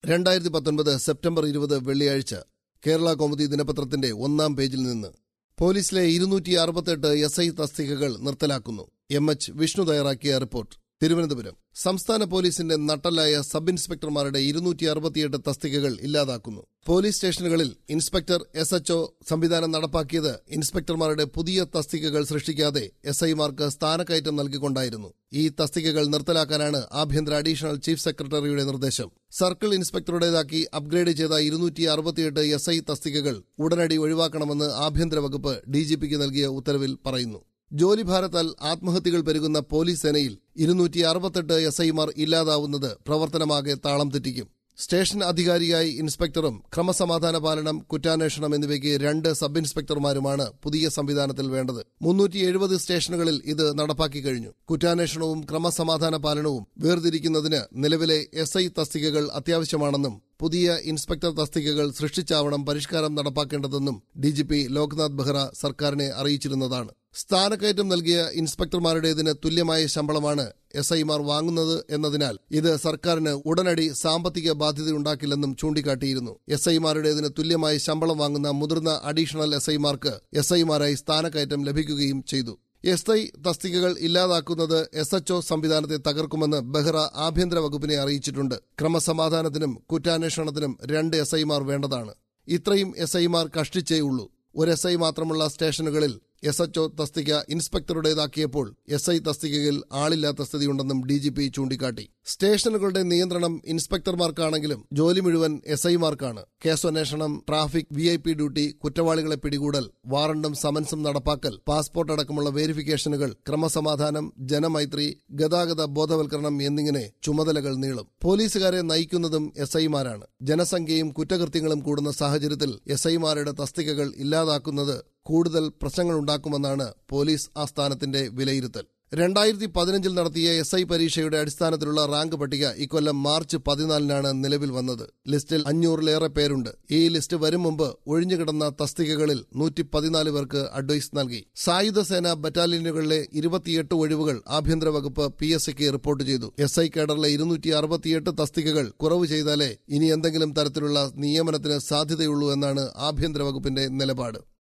രണ്ടായിരത്തി പത്തൊൻപത് സെപ്റ്റംബർ ഇരുപത് വെള്ളിയാഴ്ച കേരള കൗമുദി ദിനപത്രത്തിന്റെ ഒന്നാം പേജിൽ നിന്ന് പോലീസിലെ ഇരുന്നൂറ്റി അറുപത്തെട്ട് എസ് ഐ തസ്തികകൾ നിർത്തലാക്കുന്നു എം എച്ച് വിഷ്ണു തയ്യാറാക്കിയ റിപ്പോർട്ട് തിരുവനന്തപുരം സംസ്ഥാന പോലീസിന്റെ നട്ടലായ സബ് ഇൻസ്പെക്ടർമാരുടെ ഇരുന്നൂറ്റി അറുപത്തിയെട്ട് തസ്തികകൾ ഇല്ലാതാക്കുന്നു പോലീസ് സ്റ്റേഷനുകളിൽ ഇൻസ്പെക്ടർ എസ് എച്ച്ഒ സംവിധാനം നടപ്പാക്കിയത് ഇൻസ്പെക്ടർമാരുടെ പുതിയ തസ്തികകൾ സൃഷ്ടിക്കാതെ എസ് ഐമാർക്ക് സ്ഥാനക്കയറ്റം നൽകിക്കൊണ്ടായിരുന്നു ഈ തസ്തികകൾ നിർത്തലാക്കാനാണ് ആഭ്യന്തര അഡീഷണൽ ചീഫ് സെക്രട്ടറിയുടെ നിർദ്ദേശം സർക്കിൾ ഇൻസ്പെക്ടറുടേതാക്കി അപ്ഗ്രേഡ് ചെയ്ത ഇരുന്നൂറ്റി അറുപത്തിയെട്ട് എസ് ഐ തസ്തികകൾ ഉടനടി ഒഴിവാക്കണമെന്ന് ആഭ്യന്തര വകുപ്പ് ഡിജിപിക്ക് നൽകിയ ഉത്തരവിൽ പറയുന്നു ജോലിഭാരത്താൽ ആത്മഹത്യകൾ പെരുകുന്ന പോലീസ് സേനയിൽ ഇരുന്നൂറ്റി അറുപത്തെട്ട് എസ് ഐമാർ ഇല്ലാതാവുന്നത് പ്രവർത്തനമാകെ താളം തെറ്റിക്കും സ്റ്റേഷൻ അധികാരിയായി ഇൻസ്പെക്ടറും ക്രമസമാധാന പാലനം കുറ്റാന്വേഷണം എന്നിവയ്ക്ക് രണ്ട് സബ് ഇൻസ്പെക്ടർമാരുമാണ് പുതിയ സംവിധാനത്തിൽ വേണ്ടത് മുന്നൂറ്റി എഴുപത് സ്റ്റേഷനുകളിൽ ഇത് നടപ്പാക്കി കഴിഞ്ഞു കുറ്റാന്വേഷണവും ക്രമസമാധാന പാലനവും വേർതിരിക്കുന്നതിന് നിലവിലെ എസ് ഐ തസ്തികകൾ അത്യാവശ്യമാണെന്നും പുതിയ ഇൻസ്പെക്ടർ തസ്തികകൾ സൃഷ്ടിച്ചാവണം പരിഷ്കാരം നടപ്പാക്കേണ്ടതെന്നും ഡിജിപി ലോക്നാഥ് ബെഹ്റ സർക്കാരിനെ അറിയിച്ചിരുന്നതാണ് സ്ഥാനക്കയറ്റം നൽകിയ ഇൻസ്പെക്ടർമാരുടേതിന് തുല്യമായ ശമ്പളമാണ് എസ് ഐമാർ വാങ്ങുന്നത് എന്നതിനാൽ ഇത് സർക്കാരിന് ഉടനടി സാമ്പത്തിക ബാധ്യതയുണ്ടാക്കില്ലെന്നും ചൂണ്ടിക്കാട്ടിയിരുന്നു എസ് ഐമാരുടേതിന് തുല്യമായി ശമ്പളം വാങ്ങുന്ന മുതിർന്ന അഡീഷണൽ എസ് ഐമാർക്ക് എസ് ഐമാരായി സ്ഥാനക്കയറ്റം ലഭിക്കുകയും ചെയ്തു എസ് ഐ തസ്തികകൾ ഇല്ലാതാക്കുന്നത് എസ് എച്ച്ഒ സംവിധാനത്തെ തകർക്കുമെന്ന് ബെഹ്റ ആഭ്യന്തര വകുപ്പിനെ അറിയിച്ചിട്ടുണ്ട് ക്രമസമാധാനത്തിനും കുറ്റാന്വേഷണത്തിനും രണ്ട് എസ് ഐമാർ വേണ്ടതാണ് ഇത്രയും എസ് ഐമാർ കഷ്ടിച്ചേ ഉള്ളൂ ഒരു എസ് ഐ മാത്രമുള്ള സ്റ്റേഷനുകളിൽ എസ് എച്ച്ഒ തസ്തിക ഇൻസ്പെക്ടറുടേതാക്കിയപ്പോൾ എസ് ഐ തസ്തികയിൽ ആളില്ലാത്ത സ്ഥിതിയുണ്ടെന്നും ഡി ജി പി ചൂണ്ടിക്കാട്ടി സ്റ്റേഷനുകളുടെ നിയന്ത്രണം ഇൻസ്പെക്ടർമാർക്കാണെങ്കിലും ജോലി മുഴുവൻ എസ് ഐമാർക്കാണ് കേസന്വേഷണം traffic V I P duty കുറ്റവാളികളെ പിടികൂടൽ വാറണ്ടും സമൻസും നടപ്പാക്കൽ പാസ്പോർട്ട് അടക്കമുള്ള വേരിഫിക്കേഷനുകൾ ക്രമസമാധാനം ജനമൈത്രി ഗതാഗത ബോധവൽക്കരണം എന്നിങ്ങനെ ചുമതലകൾ നീളും പോലീസുകാരെ നയിക്കുന്നതും എസ് ഐമാരാണ് ജനസംഖ്യയും കുറ്റകൃത്യങ്ങളും കൂടുന്ന സാഹചര്യത്തിൽ എസ് ഐമാരുടെ തസ്തികകൾ ഇല്ലാതാക്കുന്നത് കൂടുതൽ പ്രശ്നങ്ങളുണ്ടാക്കുമെന്നാണ് പോലീസ് ആസ്ഥാനത്തിന്റെ വിലയിരുത്തൽ രണ്ടായിരത്തി പതിനഞ്ചിൽ നടത്തിയ എസ് ഐ പരീക്ഷയുടെ അടിസ്ഥാനത്തിലുള്ള റാങ്ക് പട്ടിക ഇക്കൊല്ലം മാർച്ച് പതിനാലിനാണ് നിലവിൽ വന്നത് ലിസ്റ്റിൽ അഞ്ഞൂറിലേറെ പേരുണ്ട് ഈ ലിസ്റ്റ് വരും മുമ്പ് ഒഴിഞ്ഞുകിടന്ന തസ്തികകളിൽ നൂറ്റി പതിനാല് പേർക്ക് അഡ്വൈസ് നൽകി സായുധ സേന ബറ്റാലിയനുകളിലെ ഇരുപത്തിയെട്ട് ഒഴിവുകൾ ആഭ്യന്തര വകുപ്പ് പി എസ് സിക്ക് റിപ്പോർട്ട് ചെയ്തു എസ് ഐ കേഡറിലെ ഇരുന്നൂറ്റി അറുപത്തിയെട്ട് തസ്തികകൾ കുറവ് ചെയ്താലേ ഇനി എന്തെങ്കിലും തരത്തിലുള്ള നിയമനത്തിന് സാധ്യതയുള്ളൂ എന്നാണ് ആഭ്യന്തര വകുപ്പിന്റെ നിലപാട്